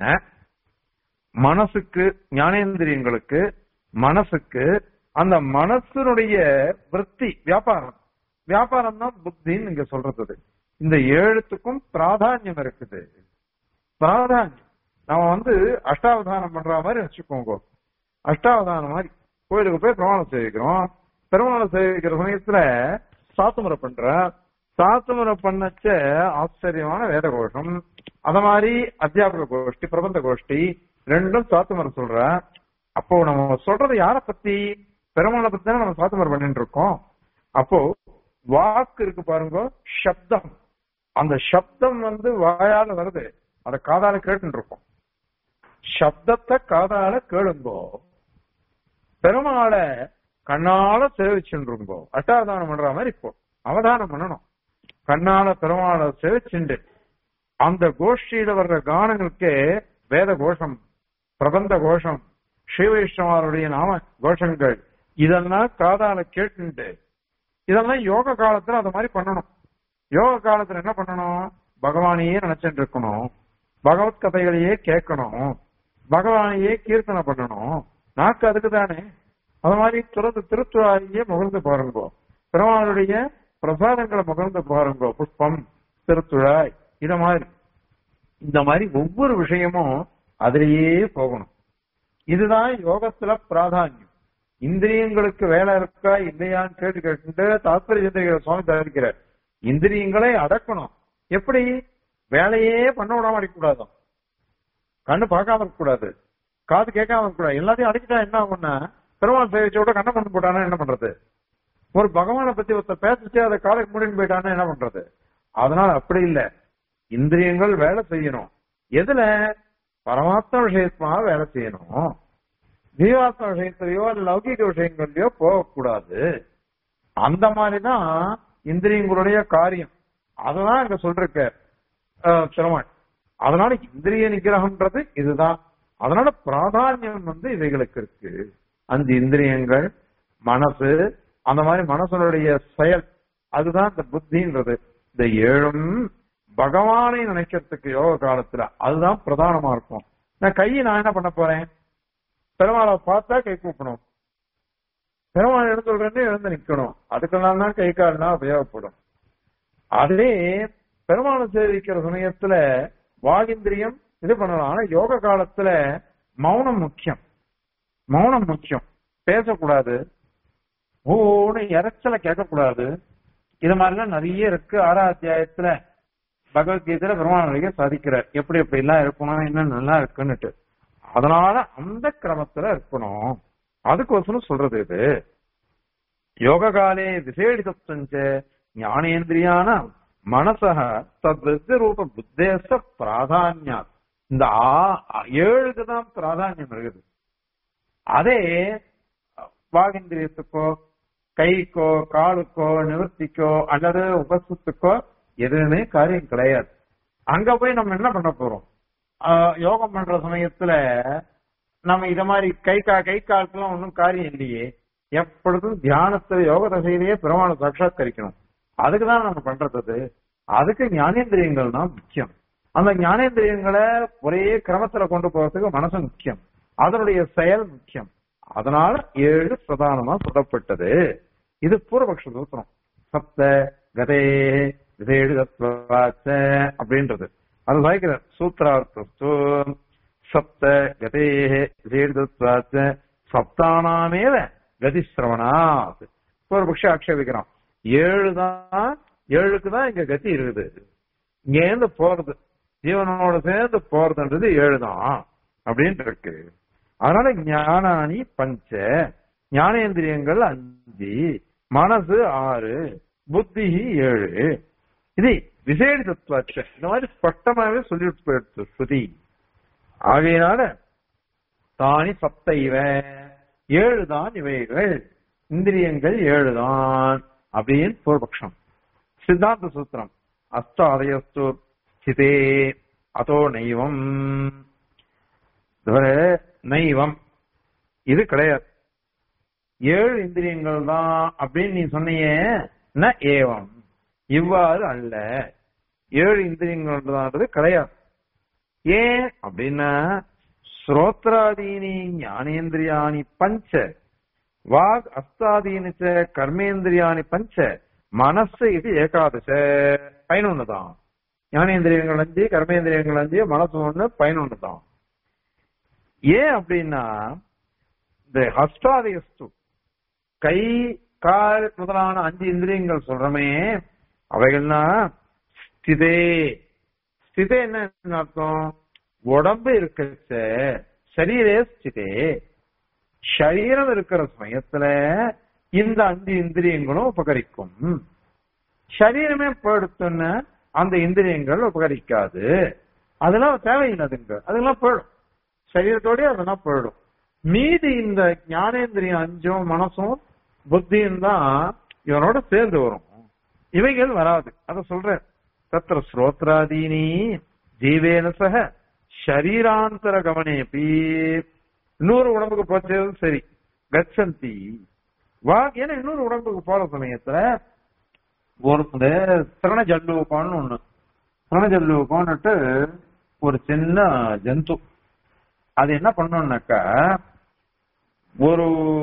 மனசுக்கு ஞானேந்திரியங்களுக்கு மனசுக்கு அந்த மனசனுடைய விற்பி வியாபாரம் வியாபாரம் தான் புத்தின்னு இங்க சொல்றது இந்த ஏழுத்துக்கும் பிராதான்யம் இருக்குது பிராதான்யம் நம்ம வந்து அஷ்டாவதானம் பண்ற மாதிரி வச்சுக்கோங்க அஷ்டாவதானம் மாதிரி கோயிலுக்கு போய் பிரமாணம் சேவிக்கிறோம் பெருமாளை சேவிக்கிற சமயத்துல சாத்துமுறை பண்ற சாத்துமுறை பண்ணச்ச ஆச்சரியமான வேத கோஷம் அத மாதிரி அத்தியாபக கோஷ்டி பிரபந்த கோஷ்டி ரெண்டும் சாத்துமுறை சொல்ற அப்போ நம்ம சொல்றது யார பத்தி பெருமாளை பத்தி தானே நம்ம சாத்துமுறை பண்ணிட்டு இருக்கோம் அப்போ வாக்கு இருக்கு பாருங்க சப்தம் அந்த சப்தம் வந்து வாயால வருது அத காதால கேட்டு இருக்கோம் சப்தத்தை காதால கேளுங்கோ பெருமாளை கண்ணால சேவிச்சுருங்கோ அட்டாவதானம் பண்ற மாதிரி இப்போ அவதானம் பண்ணணும் கண்ணால பெருமாளை சேவிச்சுண்டு அந்த கோஷ்டியில வர்ற கானங்களுக்கு வேத கோஷம் பிரபந்த கோஷம் ஸ்ரீவைஷ்ணவாருடைய நாம கோஷங்கள் இதெல்லாம் காதால கேட்டுண்டு இதெல்லாம் யோக காலத்துல அது மாதிரி பண்ணணும் யோக காலத்துல என்ன பண்ணணும் பகவானையே நினைச்சிட்டு இருக்கணும் பகவத் கதைகளையே கேட்கணும் பகவானையே கீர்த்தனை பண்ணணும் நாக்கு அதுக்கு தானே அது மாதிரி துறந்து திருத்துறாயே முகர்ந்து பாருங்கோ பெருமாளுடைய பிரசாதங்களை முகர்ந்து பாருங்கோ புஷ்பம் திருத்துழாய் இத மாதிரி இந்த மாதிரி ஒவ்வொரு விஷயமும் அதிலேயே போகணும் இதுதான் யோகத்துல பிராதானியம் இந்திரியங்களுக்கு வேலை இருக்கா இல்லையான்னு கேட்டு கேட்டு தாத்பரிய சிந்தகிற சுவாமி தயாரிக்கிறார் இந்திரியங்களை அடக்கணும் எப்படி வேலையே பண்ண விடாம அடிக்கக்கூடாதான் கண்ணு பார்க்காம இருக்க கூடாது காது கேட்காம இருக்க கூடாது எல்லாத்தையும் அடிக்கிட்டா என்ன ஆகும்னா பெருமாள் சேவிச்ச விட கண்ணை பண்ணு போட்டானா என்ன பண்றது ஒரு பகவானை பத்தி ஒருத்தர் பேசிச்சு அதை காலைக்கு முடின்னு போயிட்டானா என்ன பண்றது அதனால அப்படி இல்ல இந்திரியங்கள் வேலை செய்யணும் எதுல பரமாத்ம விஷயமா வேலை செய்யணும் ஜீவாத்ம விஷயத்திலயோ இல்ல லௌகிக விஷயங்கள்லயோ போகக்கூடாது அந்த மாதிரிதான் இந்திரியங்களுடைய காரியம் அததான் இங்க சொல்லிருக்க சிரமன் அதனால இந்திரிய நிகிரகம்ன்றது இதுதான் அதனால பிராதானியம் வந்து இவைகளுக்கு இருக்கு அஞ்சு இந்திரியங்கள் மனசு அந்த மாதிரி மனசனுடைய செயல் அதுதான் இந்த புத்தின்றது இந்த ஏழும் பகவானை நினைக்கிறதுக்கு யோக காலத்துல அதுதான் பிரதானமா இருக்கும் நான் கையை நான் என்ன பண்ண போறேன் பெருமாளை பார்த்தா கை கூப்பணும் பெருமாள் எழுந்து உடனே எழுந்து நிக்கணும் அதுக்கெல்லாம் தான் கை கால்லாம் உபயோகப்படும் அதே பெருமாளை சேவிக்கிற சமயத்துல வாகிந்திரியம் இது பண்ணலாம் ஆனா யோக காலத்துல மௌனம் முக்கியம் மௌனம் முக்கியம் பேசக்கூடாது ஓன்னு இறைச்சல கேட்கக்கூடாது இது மாதிரிலாம் நிறைய இருக்கு ஆறாம் அத்தியாயத்துல பகவத்கீதையில பெருமாள் சாதிக்கிறார் எப்படி எப்படி எல்லாம் இருக்கணும் என்ன நல்லா இருக்குன்னுட்டு அதனால அந்த கிரமத்துல இருக்கணும் அதுக்கோசரம் சொல்றது இது யோக காலே விசேடிதஞ்ச ஞானேந்திரியான மனசக தத்விருத்த ரூப புத்தேச பிராதான்யா இந்த ஏழுக்கு தான் பிராதானியம் இருக்குது அதே வாகிந்திரியத்துக்கோ கைக்கோ காலுக்கோ நிவர்த்திக்கோ அல்லது உபசத்துக்கோ எதுவுமே காரியம் கிடையாது அங்க போய் நம்ம என்ன பண்ண போறோம் யோகம் பண்ற சமயத்துல நம்ம இத மாதிரி கை கா கை காலுக்கெல்லாம் ஒன்றும் காரியம் இல்லையே எப்பொழுதும் தியானத்துல யோக தசையிலேயே பெருமாளை சாட்சாத்கரிக்கணும் அதுக்குதான் நம்ம பண்றது அதுக்கு ஞானேந்திரியங்கள் தான் முக்கியம் அந்த ஞானேந்திரியங்களை ஒரே கிரமத்துல கொண்டு போறதுக்கு மனசு முக்கியம் அதனுடைய செயல் முக்கியம் அதனால ஏழு பிரதானமா சொல்லப்பட்டது இது பூர்வபக்ஷ சூத்திரம் சப்த கதே விதேழு தத்வாச்ச அப்படின்றது அது வாய்க்கிற சூத்திரார்த்தஸ்து சப்த கதே விதேழு தத்வாச்ச சப்தானாமேவ கதிசிரவணாத் பூர்வபக்ஷ ஆட்சேபிக்கிறான் ஏழு தான் ஏழுக்கு தான் இங்க கதி இருக்குது இங்க இருந்து போறது ஜீவனோட சேர்ந்து போறதுன்றது ஏழு தான் அப்படின்னு இருக்கு அதனால ஞானானி பஞ்ச ஞானேந்திரியங்கள் அஞ்சு மனசு ஆறு புத்தி ஏழு இது விசேடி தத்துவாச்ச இந்த மாதிரி ஸ்பஷ்டமாவே சொல்லிட்டு போயிடுச்சு ஸ்ருதி ஆகையினால தானி சப்த இவ ஏழு தான் இவைகள் இந்திரியங்கள் ஏழு தான் அப்படின்னு பூர்வபக்ஷம் சித்தாந்த சூத்திரம் அஸ்தாதயஸ்து ஸ்திதே அதோ நைவம் நைவம் இது கிடையாது ஏழு இந்திரியங்கள் தான் அப்படின்னு நீ சொன்னியே ந ஏவம் இவ்வாறு அல்ல ஏழு இந்திரியங்கள் தான்றது கிடையாது ஏன் அப்படின்னா ஸ்ரோத்ராதீனி ஞானேந்திரியாணி பஞ்ச வாக் அஸ்தாதீனி கர்மேந்திரியாணி பஞ்ச மனசு இது ஏகாதச பதினொன்னு தான் ஞானேந்திரியங்கள் அஞ்சு கர்மேந்திரியங்கள் அஞ்சு மனசு ஒண்ணு பதினொன்னு தான் ஏன் அப்படின்னா இந்த ஹஸ்டாதயஸ்து கை கால் முதலான அஞ்சு இந்திரியங்கள் சொல்றமே அவைகள்னா ஸ்திதே ஸ்திதே என்ன அர்த்தம் உடம்பு இருக்கச்ச சரீரே ஸ்திதே சரீரம் இருக்கிற சமயத்துல இந்த அஞ்சு இந்திரியங்களும் உபகரிக்கும் சரீரமே போயிடுத்துன்னு அந்த இந்திரியங்கள் உபகரிக்காது அதெல்லாம் தேவையில்லாதுங்க அதெல்லாம் போயிடும் சரீரத்தோடய அதெல்லாம் போயிடும் மீதி இந்த ஞானேந்திரியம் அஞ்சும் மனசும் புத்தியும் தான் இவனோட சேர்ந்து வரும் இவைகள் வராது அத சொல்ற தத்திர ஸ்ரோத்ராதீனி ஜீவேன சக ஷரீராந்தர கவனேபி இன்னொரு உடம்புக்கு போச்சதும் சரி கச்சந்தி வா ஏன்னா இன்னொரு உடம்புக்கு போற சமயத்துல ஒரு சிரண ஜல்லூக்கம்னு ஒண்ணு சிரண ஜல்லூக்கம்னுட்டு ஒரு சின்ன ஜந்து அது என்ன பண்ணோம்னாக்கா ஒரு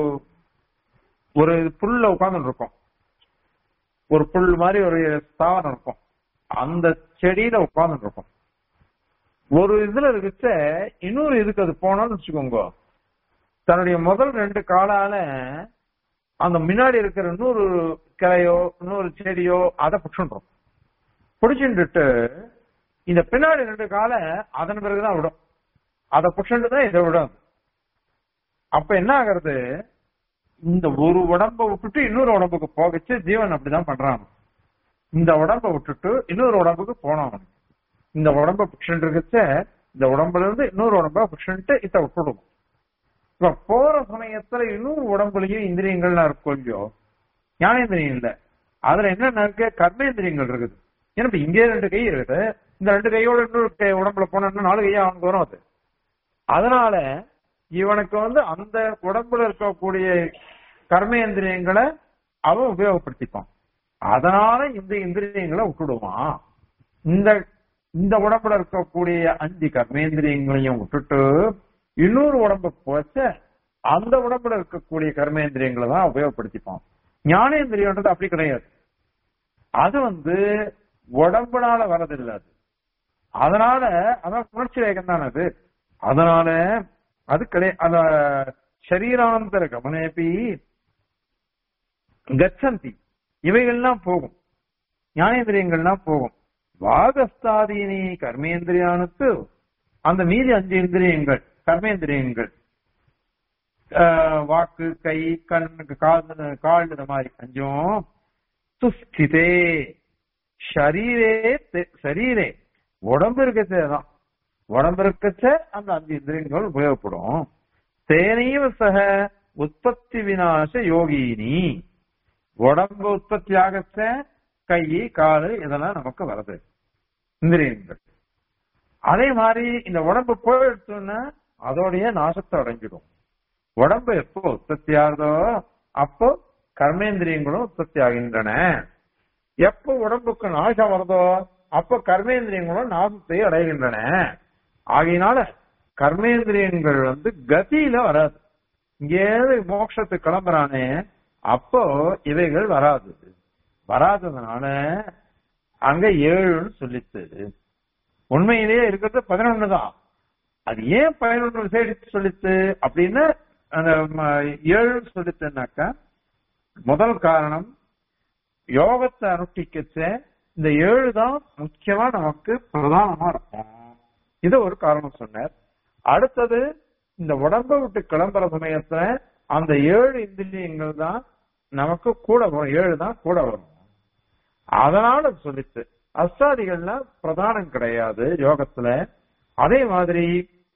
ஒரு புல்ல உட்கார்ந்து இருக்கும் ஒரு புல் மாதிரி ஒரு ஸ்தாவரம் இருக்கும் அந்த செடியில உட்கார்ந்து இருக்கும் ஒரு இதுல இருக்க இன்னொரு இதுக்கு அது போனோம்னு வச்சுக்கோங்க தன்னுடைய முதல் ரெண்டு காலால அந்த முன்னாடி இருக்கிற இன்னொரு கிளையோ இன்னொரு செடியோ அதை பிடிச்சுன்றோம் பிடிச்சுட்டு இந்த பின்னாடி ரெண்டு காலை அதன் பிறகுதான் விடும் அதை புஷண்டு தான் இதை விடும் அப்ப என்ன ஆகுறது இந்த ஒரு உடம்ப விட்டுட்டு இன்னொரு உடம்புக்கு போகச்சு ஜீவன் அப்படிதான் பண்றான் இந்த உடம்ப விட்டுட்டு இன்னொரு உடம்புக்கு போனான் அவனுக்கு இந்த உடம்ப புஷன் இருக்கச்ச இந்த உடம்புல இருந்து இன்னொரு உடம்ப புஷன்ட்டு இத விட்டுடும் இப்ப போற சமயத்துல இன்னொரு உடம்புலயும் இந்திரியங்கள்லாம் இருக்கும் இல்லையோ ஞானேந்திரியம் இல்ல அதுல என்னென்ன இருக்கு கர்மேந்திரியங்கள் இருக்குது ஏன்னா இப்ப இங்கே ரெண்டு கை இருக்குது இந்த ரெண்டு கையோட இன்னொரு கை உடம்புல போனோம்னா நாலு கையா அவனுக்கு வரும் அது அதனால இவனுக்கு வந்து அந்த உடம்புல இருக்கக்கூடிய கர்மேந்திரியங்களை அவன் உபயோகப்படுத்திப்பான் அதனால இந்த இந்திரியங்களை விட்டுடுவான் இந்த இந்த உடம்புல இருக்கக்கூடிய அஞ்சு கர்மேந்திரியங்களையும் விட்டுட்டு இன்னொரு உடம்பு போச்ச அந்த உடம்புல இருக்கக்கூடிய கர்மேந்திரியங்களை தான் உபயோகப்படுத்திப்பான் ஞானேந்திரியன்றது அப்படி கிடையாது அது வந்து உடம்புனால வரதில்லை அது அதனால அதான் உணர்ச்சி வேகம் தான் அது அதனால அது கிடையாது அத சரீராந்தர கமனேபி கச்சந்தி இவைகள்லாம் போகும் ஞானேந்திரியங்கள்லாம் போகும் வாகஸ்தாதீனி கர்மேந்திரியானுக்கு அந்த மீதி அஞ்சு இந்திரியங்கள் கர்மேந்திரியங்கள் ஆஹ் வாக்கு கை கண் காது கால் இந்த மாதிரி அஞ்சும் சுஸ்திதே ஷரீரே தெ- சரீரே உடம்பு இருக்கச்சே தான் உடம்பு இருக்கச்ச அந்த அஞ்சு இந்திரியங்கள் உபயோகப்படும் தேனையும் சக உற்பத்தி விநாச யோகினி உடம்பு உற்பத்தி ஆகச்ச கை காலு இதெல்லாம் நமக்கு வருது இந்திரியங்கள் அதே மாதிரி இந்த உடம்பு போயிடுச்சுன்னா அதோடைய நாசத்தை அடைஞ்சிடும் உடம்பு எப்போ உற்பத்தி ஆகுதோ அப்போ கர்மேந்திரியங்களும் உற்பத்தி ஆகின்றன எப்போ உடம்புக்கு நாசம் வருதோ அப்போ கர்மேந்திரியங்களும் நாசத்தை அடைகின்றன ஆகையினால கர்மேந்திரியங்கள் வந்து கதியில வராது இங்கேருந்து மோட்சத்துக்கு கிளம்புறானே அப்போ இவைகள் வராது வராததுனால அங்க ஏழுன்னு சொல்லிச்சு உண்மையிலேயே இருக்கிறது பதினொன்னு தான் அது ஏன் பதினொன்று விசேஷித்து சொல்லிச்சு அப்படின்னு அந்த ம, ஏழுன்னு சொல்லிச்சுனாக்கா முதல் காரணம் யோகத்தை அனுஷ்டிக்கச்ச இந்த ஏழு தான் முக்கியமா நமக்கு பிரதானமா இருக்கும் இது ஒரு காரணம் சொன்னார் அடுத்தது இந்த உடம்பை விட்டு கிளம்புற சமயத்துல அந்த ஏழு இந்திரியங்கள் தான் நமக்கு கூட வரும் ஏழு தான் கூட வரும் அதனால சொல்லிச்சு அஸ்தாதிகள்லாம் பிரதானம் கிடையாது யோகத்துல அதே மாதிரி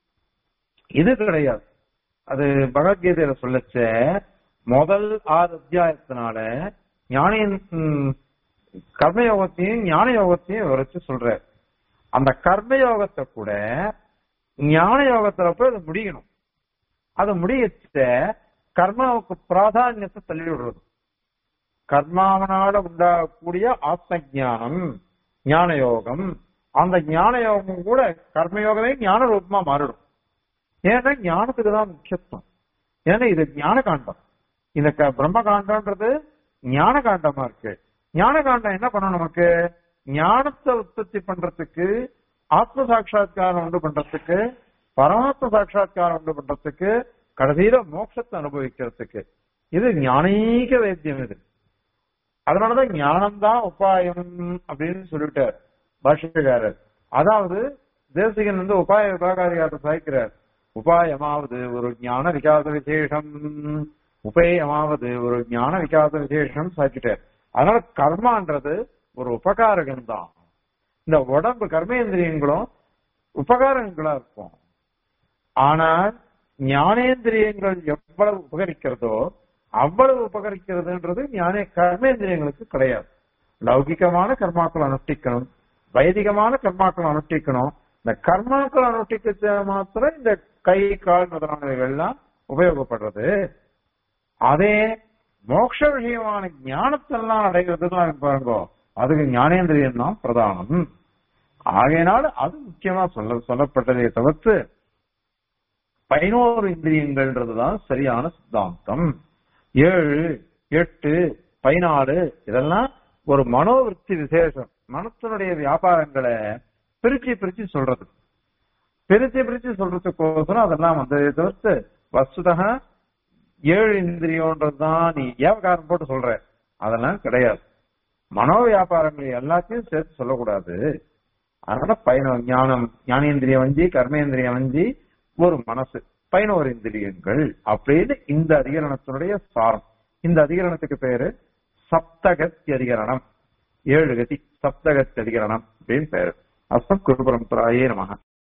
இது கிடையாது அது பகவத்கீதையில சொல்லச்ச முதல் ஆறு அத்தியாயத்தினால ஞானியின் ம், கர்மயோகத்தையும் ஞான யோகத்தையும் விவரிச்சு சொல்ற அந்த கர்மயோகத்தை கூட ஞான யோகத்துல போய் அது முடியணும் அது முடியச்ச கர்மாவுக்கு பிராதானியத்தை தள்ளி விடுறது கர்மாவனால உண்டாகக்கூடிய ஆத்ம ஞானம் ஞான யோகம் அந்த ஞான யோகம் கூட கர்மயோகமே ஞான ரூபமா மாறிடும் ஏன்னா ஞானத்துக்கு தான் முக்கியத்துவம் ஏன்னா இது ஞான காண்டம் இந்த க- பிரம்ம காண்டம்ன்றது ஞான காண்டமா இருக்கு ஞான காண்டம் என்ன பண்ணும் நமக்கு ஞானத்தை உற்பத்தி பண்றதுக்கு ஆத்ம சாட்சா்காரம் உண்டு பண்றதுக்கு பரமாத்ம சாட்சா்காரம் உண்டு பண்றதுக்கு கடைசியில மோட்சத்தை அனுபவிக்கிறதுக்கு இது ஞானீக வேத்தியம் இது அதனாலதான் ஞானம்தான் உபாயம் அப்படின்னு சொல்லிட்டார் பாஷ்யக்காரர் அதாவது தேசிகன் வந்து உபாய விபாகாரியாரத்தை சாய்க்கிறார் உபாயமாவது ஒரு ஞான விகாச விசேஷம் உபேயமாவது ஒரு ஞான விகாச விசேஷம் சாய்க்கிட்டார் அதனால கர்மான்றது ஒரு உபகாரகம் தான் இந்த உடம்பு கர்மேந்திரியங்களும் உபகாரங்களா இருக்கும் ஆனால் ஞானேந்திரியங்கள் எவ்வளவு உபகரிக்கிறதோ அவ்வளவு உபகரிக்கிறதுன்றது ஞான கர்மேந்திரியங்களுக்கு கிடையாது லௌகிகமான கர்மாக்கள் அனுஷ்டிக்கணும் வைதிகமான கர்மாக்கள் அனுஷ்டிக்கணும் இந்த கர்மாக்கள் அனுஷ்டிக்க மாத்திரம் இந்த கை கால் முதலானவைகள்லாம் உபயோகப்படுறது அதே மோட்ச விஷயமான ஞானத்தெல்லாம் அடைகிறதுலாம் பாருங்க அதுக்கு ஞானேந்திரியம் தான் பிரதானம் ஆகையினால அது முக்கியமா சொல்ல சொல்லப்பட்டதை தவிர்த்து பதினோரு இந்திரியங்கள்ன்றதுதான் சரியான சித்தாந்தம் ஏழு எட்டு பதினாலு இதெல்லாம் ஒரு மனோவிருத்தி விசேஷம் மனத்தினுடைய வியாபாரங்களை பிரிச்சு பிரிச்சு சொல்றது பிரிச்சு பிரிச்சு சொல்றதுக்கோசரம் அதெல்லாம் வந்து தவிர்த்து வசுதக ஏழு இந்திரியம்ன்றதுதான் நீ ஏவகாரம் போட்டு சொல்ற அதெல்லாம் கிடையாது மனோ வியாபாரங்களை எல்லாத்தையும் சேர்த்து சொல்லக்கூடாது அதனால பயணம் ஞானம் ஞானேந்திரியம் வஞ்சி கர்மேந்திரியம் வஞ்சி ஒரு மனசு பதினோரு இந்திரியங்கள் அப்படின்னு இந்த அதிகரணத்தினுடைய சாரம் இந்த அதிகரணத்துக்கு பேரு சப்தகத்தி அதிகரணம் ஏழு கதி சப்தகத்தி அதிகரணம் அப்படின்னு பேரு அஸ்மத் குரு பரம்பராயே நமக